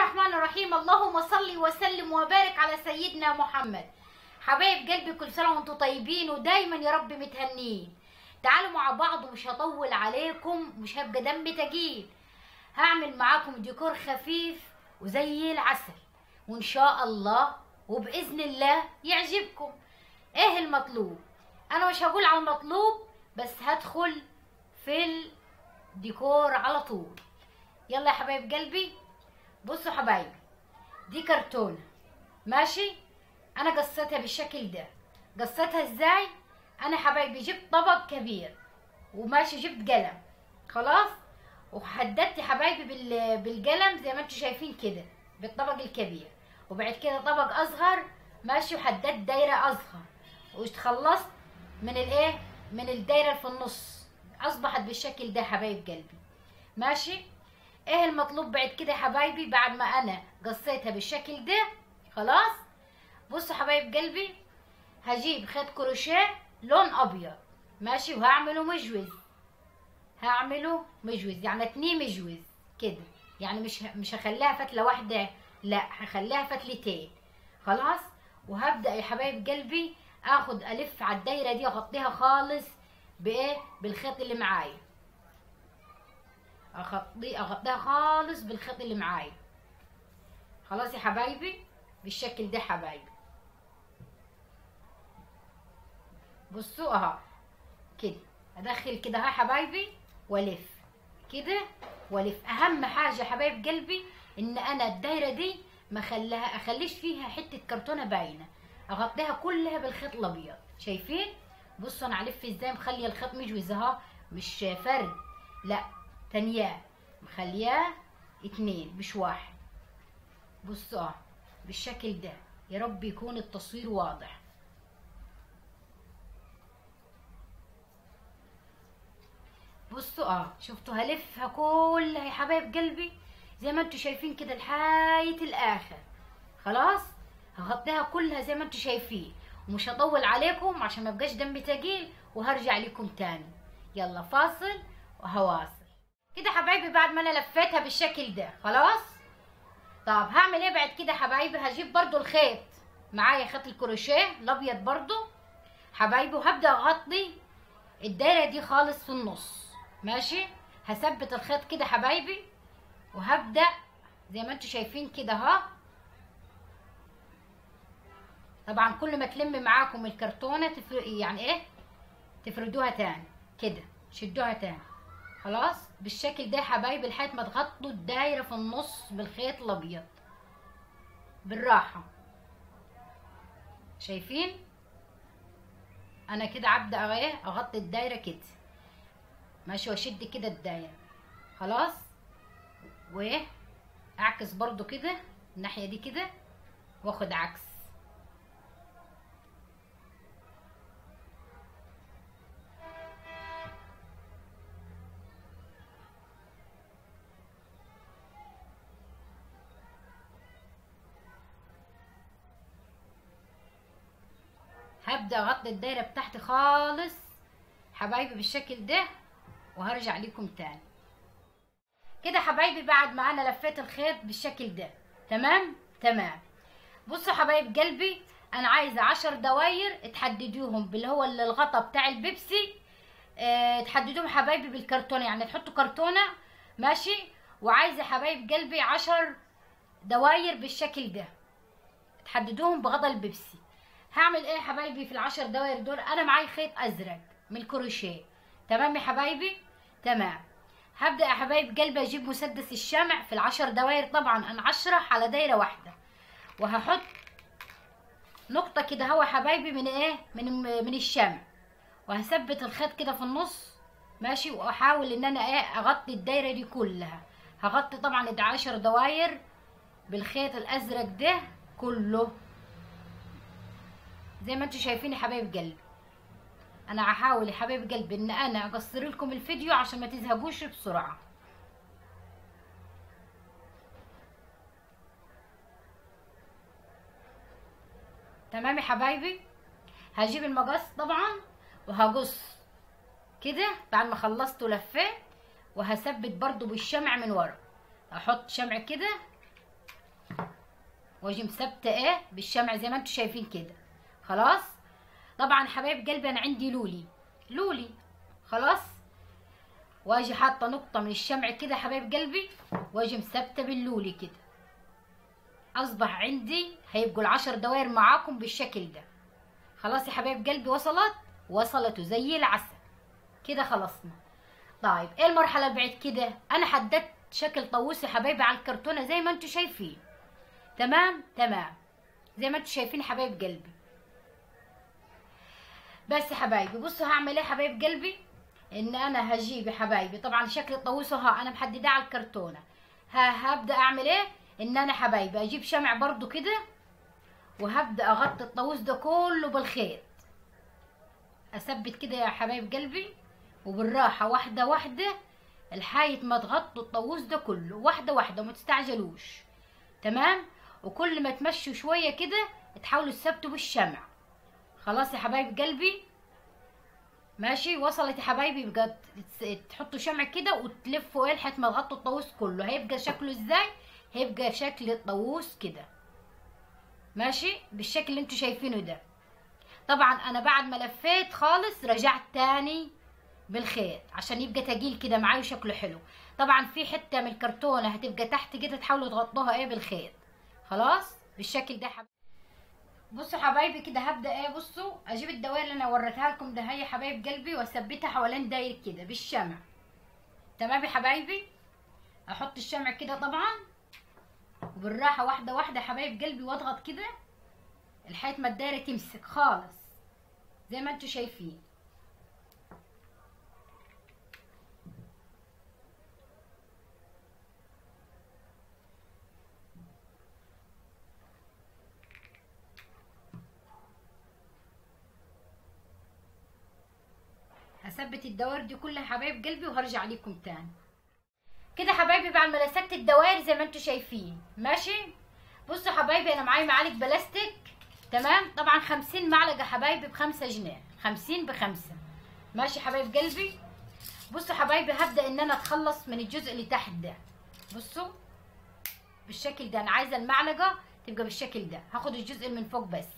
الرحمن الرحيم اللهم صل وسلم وبارك على سيدنا محمد حبايب قلبي كل سنه وانتم طيبين ودايما يا رب متهنين تعالوا مع بعض ومش هطول عليكم مش هبقى دمي تقيل هعمل معاكم ديكور خفيف وزي العسل وان شاء الله وباذن الله يعجبكم ايه المطلوب انا مش هقول على المطلوب بس هدخل في الديكور على طول يلا يا حبايب قلبي بصوا حبايبي دي كرتونة ماشي انا قصيتها بالشكل ده قصيتها ازاي انا حبايبي جبت طبق كبير وماشي جبت قلم خلاص وحددت حبايبي بال... بالقلم زي ما انتم شايفين كده بالطبق الكبير وبعد كده طبق اصغر ماشي وحددت دايره اصغر واتخلصت من الايه من الدايره اللي في النص اصبحت بالشكل ده حبايب قلبي ماشي ايه المطلوب بعد كده يا حبايبي بعد ما انا قصيتها بالشكل ده خلاص بصوا حبايب قلبي هجيب خيط كروشيه لون ابيض ماشي وهعمله مجوز هعمله مجوز يعني اتنين مجوز كده يعني مش مش هخليها فتله واحده لا هخليها فتلتين خلاص وهبدا يا حبايب قلبي اخد الف على الدايره دي اغطيها خالص بايه بالخيط اللي معايا اغطي اغطيها خالص بالخيط اللي معايا خلاص يا حبايبي بالشكل ده حبايبي بصوا اهو كده ادخل كده ها حبايبي والف كده والف اهم حاجه حبايب قلبي ان انا الدايره دي ما خليها اخليش فيها حته كرتونه باينه اغطيها كلها بالخيط الابيض شايفين بصوا انا الف ازاي مخليه الخيط مجوز اهو مش فرد لا تانياه مخلياه اتنين مش واحد بصوا اه بالشكل ده يا رب يكون التصوير واضح بصوا اه شفتوا هلفها كلها يا حبايب قلبي زي ما انتوا شايفين كده لحاية الاخر خلاص هغطيها كلها زي ما انتوا شايفين ومش هطول عليكم عشان ما يبقاش دمي تقيل وهرجع لكم تاني يلا فاصل وهواصل كده حبايبي بعد ما انا لفيتها بالشكل ده خلاص طب هعمل ايه بعد كده حبايبي هجيب برضو الخيط معايا خيط الكروشيه الابيض برضو حبايبي وهبدا اغطي الدايره دي خالص في النص ماشي هثبت الخيط كده حبايبي وهبدا زي ما انتوا شايفين كده اهو طبعا كل ما تلم معاكم الكرتونه تفر... يعني ايه تفردوها تاني كده شدوها تاني خلاص بالشكل ده يا حبايبي لحد ما تغطوا الدايره في النص بالخيط الابيض بالراحه شايفين انا كده هبدا ايه اغطي الدايره كده ماشي واشد كده الدايره خلاص وايه اعكس برضو كده الناحيه دي كده واخد عكس هبدا اغطي الدايره بتاعتي خالص حبايبي بالشكل ده وهرجع لكم تاني كده حبايبي بعد ما انا لفيت الخيط بالشكل ده تمام تمام بصوا حبايب قلبي انا عايزه عشر دواير تحددوهم باللي هو الغطا بتاع البيبسي اه تحددوهم حبايبي بالكرتونه يعني تحطوا كرتونه ماشي وعايزه حبايب قلبي عشر دواير بالشكل ده تحددوهم بغطا البيبسي هعمل ايه يا حبايبي في العشر دواير دول انا معايا خيط ازرق من الكروشيه تمام يا حبايبي تمام هبدا يا حبايب قلبي اجيب مسدس الشمع في العشر دواير طبعا انا عشرة على دايره واحده وهحط نقطه كده هو يا حبايبي من ايه من من الشمع وهثبت الخيط كده في النص ماشي واحاول ان انا ايه اغطي الدايره دي كلها هغطي طبعا العشر دواير بالخيط الازرق ده كله زي ما انتم شايفين يا حبايب قلبي انا هحاول يا حبايب قلبي ان انا اقصر لكم الفيديو عشان ما تزهقوش بسرعه تمام يا حبايبي هجيب المقص طبعا وهقص كده بعد ما خلصت ولفيت وهثبت برضو بالشمع من ورا احط شمع كده واجي مثبته ايه بالشمع زي ما انتم شايفين كده خلاص طبعا حبايب قلبي انا عندي لولي لولي خلاص واجي حاطه نقطه من الشمع كده حبايب قلبي واجي مثبته باللولي كده اصبح عندي هيبقوا العشر دوائر معاكم بالشكل ده خلاص يا حبايب قلبي وصلت وصلت زي العسل كده خلصنا طيب ايه المرحله اللي بعد كده انا حددت شكل طاووس يا حبايبي على الكرتونه زي ما انتم شايفين تمام تمام زي ما انتم شايفين حبايب قلبي بس يا حبايبي بصوا هعمل ايه يا حبايب قلبي ان انا هجيب يا حبايبي طبعا شكل الطاووس ها انا محدداه على الكرتونه ها هبدا اعمل ايه ان انا حبايبي اجيب شمع برضو كده وهبدا اغطي الطاووس ده كله بالخيط اثبت كده يا حبايب قلبي وبالراحه واحده واحده لحاية ما تغطوا الطاووس ده كله واحده واحده وما تستعجلوش تمام وكل ما تمشوا شويه كده تحاولوا تثبتوا بالشمع خلاص يا حبايب قلبي ماشي وصلت يا حبايبي بقى تحطوا شمع كده وتلفوا ايه لحد ما تغطوا الطاووس كله هيبقى شكله ازاي هيبقى شكل الطاووس كده ماشي بالشكل اللي انتوا شايفينه ده طبعا انا بعد ما لفيت خالص رجعت تاني بالخيط عشان يبقى تقيل كده معايا وشكله حلو طبعا في حته من الكرتونه هتبقى تحت كده تحاولوا تغطوها ايه بالخيط خلاص بالشكل ده حبايبي بصوا حبايبي كده هبدا ايه بصوا اجيب الدوائر اللي انا وريتها لكم ده هي حبايب قلبي واثبتها حوالين داير كده بالشمع تمام يا حبايبي احط الشمع كده طبعا وبالراحه واحده واحده حبايب قلبي واضغط كده لحد ما الدايره تمسك خالص زي ما انتوا شايفين هثبت الدوائر دي كلها حبايب قلبي وهرجع لكم تاني كده حبايبي بعد ما لسكت الدوائر زي ما انتوا شايفين ماشي بصوا حبايبي انا معايا معالق بلاستيك تمام طبعا خمسين معلقه حبايبي بخمسة جنيه خمسين بخمسة ماشي حبايب قلبي بصوا حبايبي هبدا ان انا اتخلص من الجزء اللي تحت ده بصوا بالشكل ده انا عايزه المعلقه تبقى بالشكل ده هاخد الجزء اللي من فوق بس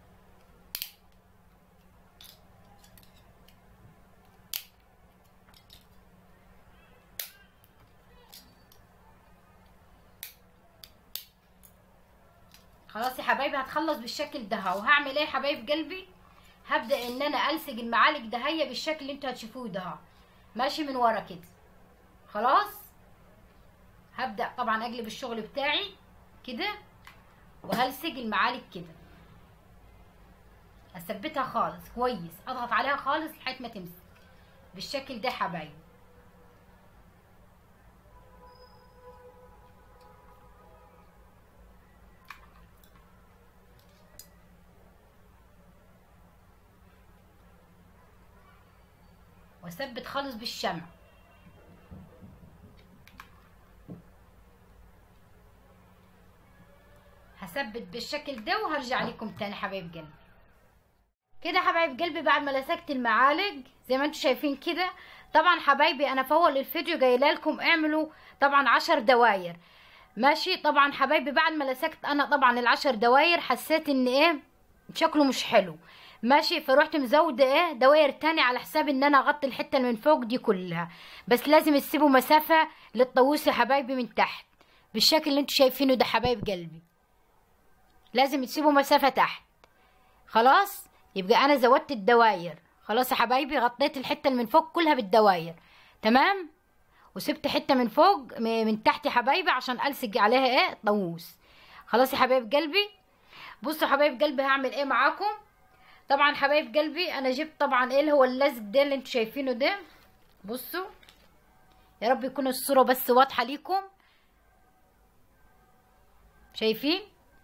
خلاص يا حبايبي هتخلص بالشكل ده وهعمل ايه يا حبايب قلبي هبدا ان انا الصق المعالق ده هي بالشكل اللي انتوا هتشوفوه ده ماشي من ورا كده خلاص هبدا طبعا اقلب الشغل بتاعي كده وهلصق المعالق كده اثبتها خالص كويس اضغط عليها خالص لحد ما تمسك بالشكل ده حبايبي واثبت خالص بالشمع هثبت بالشكل ده وهرجع لكم تاني حبايب قلبي كده حبايب قلبي بعد ما لسكت المعالق زي ما انتم شايفين كده طبعا حبايبي انا في اول الفيديو جايله لكم اعملوا طبعا عشر دواير ماشي طبعا حبايبي بعد ما لسكت انا طبعا العشر دواير حسيت ان ايه شكله مش حلو ماشي فروحت مزوده ايه دواير تاني على حساب ان انا اغطي الحته اللي من فوق دي كلها بس لازم تسيبوا مسافه للطاووس يا حبايبي من تحت بالشكل اللي انتوا شايفينه ده حبايب قلبي لازم تسيبوا مسافه تحت خلاص يبقى انا زودت الدواير خلاص يا حبايبي غطيت الحته اللي من فوق كلها بالدواير تمام وسبت حته من فوق من تحت يا حبايبي عشان الصق عليها ايه طاووس خلاص يا حبايب قلبي بصوا حبايب قلبي هعمل ايه معاكم طبعا حبايب قلبي انا جبت طبعا ايه اللي هو اللزق ده اللي انتوا شايفينه ده بصوا يا رب يكون الصوره بس واضحه ليكم شايفين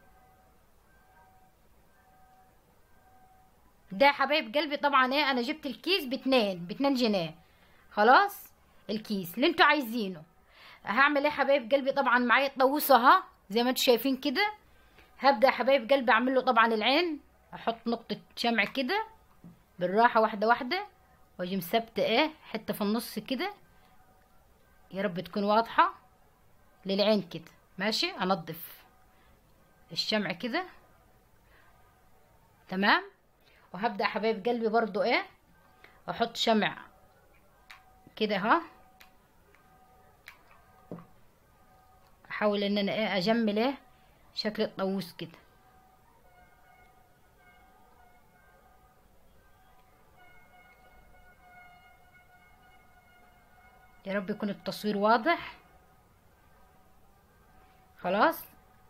ده يا حبايب قلبي طبعا ايه انا جبت الكيس باتنين باتنين جنيه خلاص الكيس اللي انتوا عايزينه هعمل ايه يا حبايب قلبي طبعا معايا الطاووسه اهو زي ما انتوا شايفين كده هبدا يا حبايب قلبي اعمل له طبعا العين احط نقطة شمع كده بالراحة واحدة واحدة واجي مثبتة ايه حتة في النص كده يا رب تكون واضحة للعين كده ماشي انضف الشمع كده تمام وهبدأ حبايب قلبي برضو ايه احط شمع كده ها احاول ان انا ايه اجمل ايه شكل الطاووس كده يا رب يكون التصوير واضح خلاص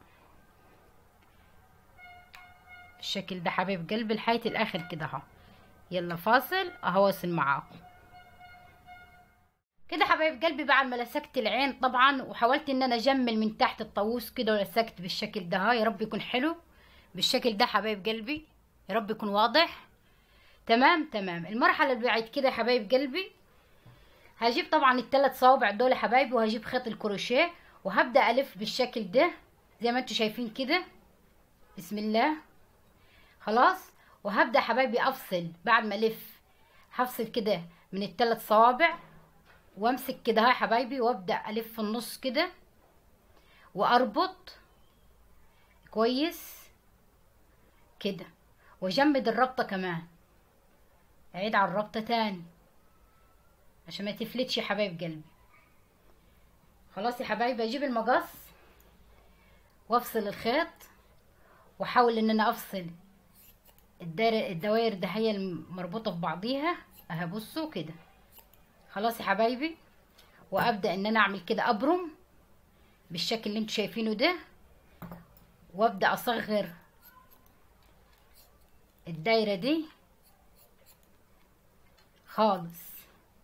بالشكل ده حبايب قلبي لحية الاخر كده اهو يلا فاصل اهواصل معاكم كده حبايب قلبي بعد ما لسكت العين طبعا وحاولت ان انا اجمل من تحت الطاووس كده ولسكت بالشكل ده ها يا رب يكون حلو بالشكل ده حبايب قلبي يا رب يكون واضح تمام تمام المرحله اللي بعد كده يا حبايب قلبي هجيب طبعا الثلاث صوابع دول يا حبايبي وهجيب خيط الكروشيه وهبدا الف بالشكل ده زي ما انتم شايفين كده بسم الله خلاص وهبدا حبايبي افصل بعد ما الف هفصل كده من الثلاث صوابع وامسك كده ها حبايبي وابدا الف في النص كده واربط كويس كده واجمد الربطه كمان اعيد على الربطه تاني عشان ما تفلتش يا حبايب قلبي خلاص يا حبايبي اجيب المقص وافصل الخيط واحاول ان انا افصل الداير الدواير ده هي المربوطه في بعضيها اهي بصوا كده خلاص يا حبايبي وابدا ان انا اعمل كده ابرم بالشكل اللي انتوا شايفينه ده وابدا اصغر الدايره دي خالص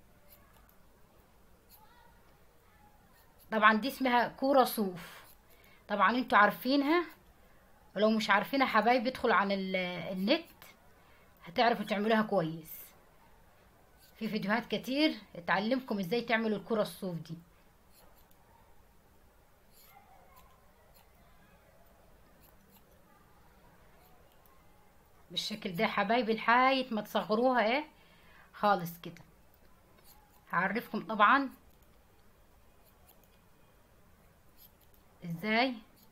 طبعا دي اسمها كوره صوف طبعا انتوا عارفينها ولو مش عارفينها حبايبي ادخلوا على النت هتعرفوا تعملوها كويس في فيديوهات كتير تعلمكم ازاي تعملوا الكرة الصوف دي بالشكل ده حبايبي لحاية ما تصغروها ايه خالص كده هعرفكم طبعا ازاي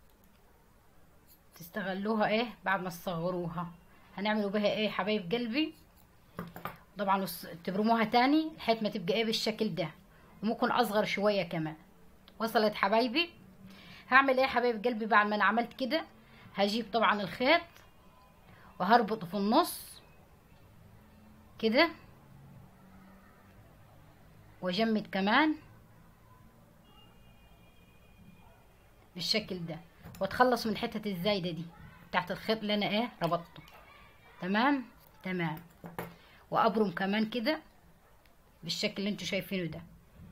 تستغلوها ايه بعد ما تصغروها هنعملوا بها ايه حبايب قلبي طبعا تبرموها تاني لحد ما تبقى ايه بالشكل ده وممكن اصغر شويه كمان وصلت حبايبي هعمل ايه حبايب قلبي بعد ما انا عملت كده هجيب طبعا الخيط وهربطه في النص كده واجمد كمان بالشكل ده واتخلص من حته الزايده دي تحت الخيط اللي انا ايه ربطته تمام تمام وابرم كمان كده بالشكل اللي انتوا شايفينه ده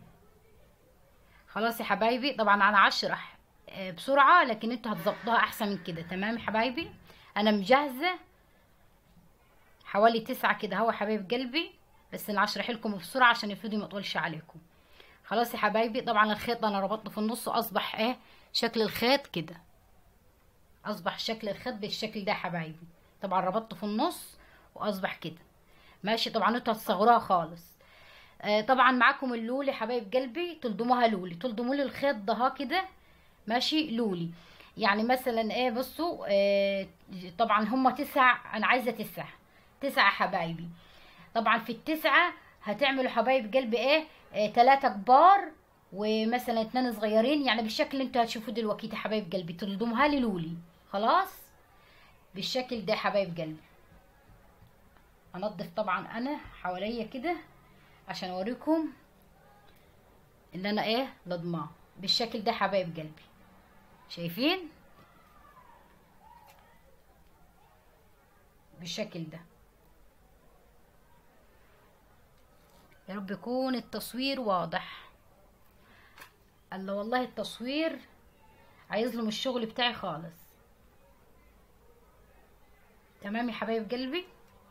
خلاص يا حبايبي طبعا انا هشرح بسرعه لكن انتوا هتظبطوها احسن من كده تمام يا حبايبي انا مجهزه حوالي تسعة كده هو حبايب قلبي بس انا هشرح لكم بسرعه عشان الفيديو ما يطولش عليكم خلاص يا حبايبي طبعا الخيط انا ربطته في النص واصبح ايه شكل الخيط كده اصبح شكل الخيط بالشكل ده يا حبايبي طبعا ربطته في النص واصبح كده ماشي طبعا انتوا هتصغروها خالص آه طبعا معاكم اللولي يا حبايب قلبي تلضموها لولي تلضموا لي الخيط ده كده ماشي لولي يعني مثلا ايه بصوا آه طبعا هما تسع انا عايزه تسع تسعة حبايبي طبعا في التسعة هتعملوا حبايب قلبي ايه آه تلاتة كبار ومثلا اتنين صغيرين يعني بالشكل اللي انتوا هتشوفوه دلوقتي يا حبايب قلبي تلضموها لي لولي خلاص بالشكل ده حبايب قلبي انضف طبعا انا حواليا كده عشان اوريكم اللي انا ايه لضماه بالشكل ده حبايب قلبي شايفين بالشكل ده يا رب يكون التصوير واضح الله والله التصوير هيظلم الشغل بتاعي خالص تمام يا حبايب قلبي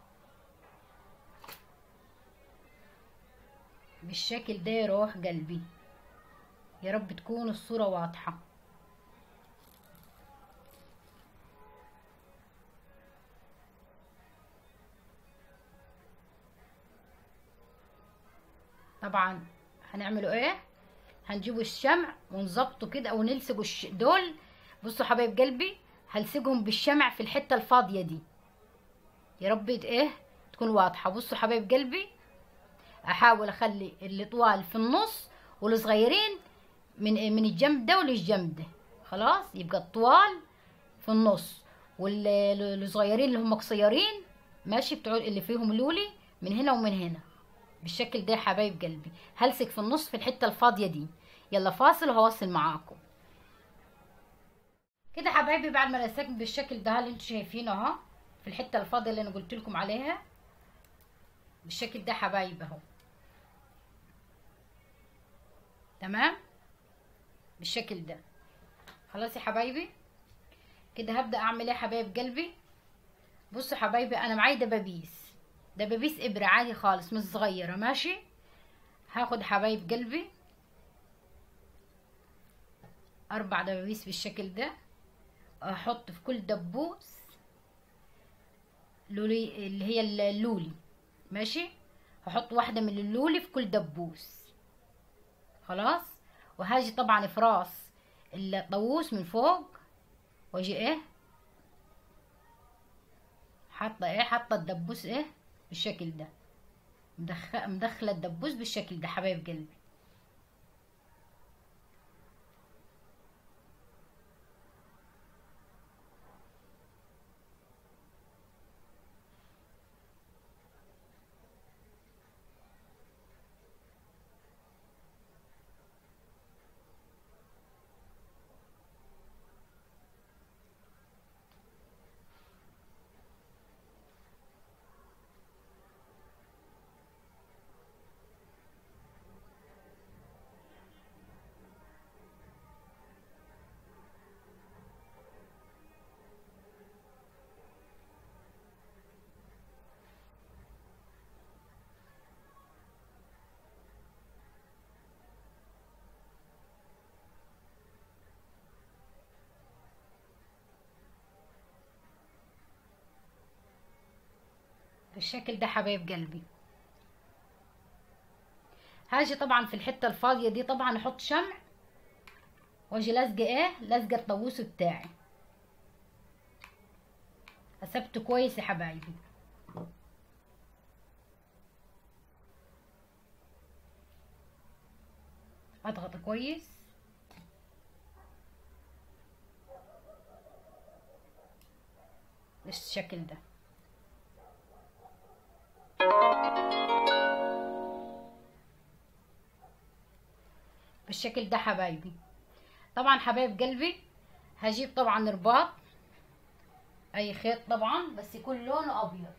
بالشكل ده يا روح قلبي يا رب تكون الصورة واضحة طبعا هنعمله ايه هنجيبوا الشمع ونظبطه كده او نلصقوا الش... دول بصوا حبايب قلبي هلصقهم بالشمع في الحته الفاضيه دي يا رب ايه تكون واضحه بصوا حبايب قلبي احاول اخلي اللي طوال في النص والصغيرين من من الجنب ده وللجنب ده خلاص يبقى الطوال في النص والصغيرين اللي هم قصيرين ماشي بتوع اللي فيهم لولي من هنا ومن هنا بالشكل ده يا حبايب قلبي هلسك في النص في الحته الفاضيه دي يلا فاصل وهوصل معاكم كده حبايبي بعد ما لسكت بالشكل ده اللي انتوا شايفينه اهو في الحته الفاضيه اللي انا قلت لكم عليها بالشكل ده حبايب اهو تمام بالشكل ده خلاص يا حبايبي كده هبدا اعمل ايه يا حبايب قلبي بصوا حبايبي انا معايا دبابيس دبابيس ابره عادي خالص مش صغيره ماشي هاخد حبايب قلبي اربع دبابيس بالشكل ده احط في كل دبوس لولي اللي هي اللولي ماشي هحط واحده من اللولي في كل دبوس خلاص وهاجي طبعا في راس الطاووس من فوق واجي ايه حاطه ايه حاطه الدبوس ايه بالشكل ده مدخله مدخله الدبوس بالشكل ده حبايب قلبي بالشكل ده حبايب قلبي هاجي طبعا في الحته الفاضيه دي طبعا احط شمع واجي لازقه ايه لازقه الطاووس بتاعي اثبته كويس يا حبايبي اضغط كويس بالشكل ده بالشكل ده حبايبي طبعا حبايب قلبي هجيب طبعا رباط اي خيط طبعا بس يكون لونه ابيض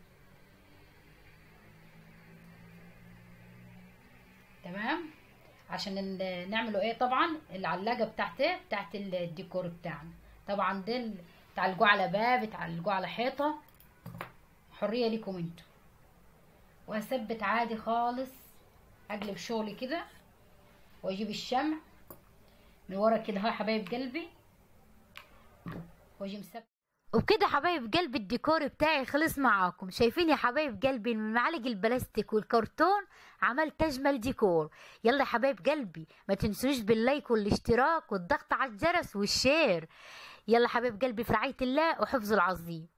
تمام عشان نعمله ايه طبعا العلاقه بتاعته بتاعت الديكور بتاعنا طبعا ده تعلقوه على باب تعلقوه على حيطه حريه ليكم انتوا وهثبت عادي خالص اقلب شغلي كده واجيب الشمع من ورا كده ها حبايب قلبي واجي مثبت وبكده حبايب قلبي الديكور بتاعي خلص معاكم شايفين يا حبايب قلبي المعالق البلاستيك والكرتون عملت اجمل ديكور يلا يا حبايب قلبي ما تنسوش باللايك والاشتراك والضغط على الجرس والشير يلا حبايب قلبي في رعايه الله وحفظ العظيم